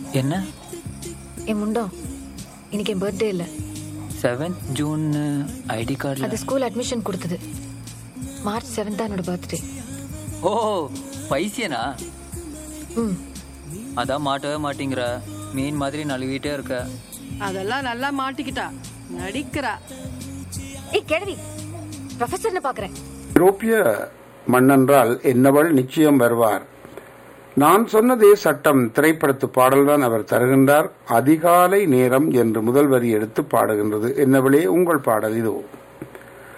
என்ன என் முண்டம் இன்னைக்கு என் பர்த்டே இல்ல செவன்த் ஜூன் ஐடி கார்டில் அது ஸ்கூல் அட்மிஷன் கொடுத்தது மார்ச் செவன்த் என்னோட பர்த்டே ஓ பைசியனா ம் அதான் மாட்டவே மாட்டேங்கிற மீன் மாதிரி நழுவிட்டே இருக்க அதெல்லாம் நல்லா மாட்டிக்கிட்டா நடிக்கிறா ஏய் கேள்வி ப்ரொஃபஸர்னு பாக்குறேன் ஐரோப்பிய மன்னன்றால் என்னவள் நிச்சயம் வருவார் நான் சொன்னதே சட்டம் திரைப்படத்து பாடல்தான் அவர் தருகின்றார் அதிகாலை நேரம் என்று முதல் வரி எடுத்து பாடுகின்றது என்னவளே உங்கள் பாடல் இதோ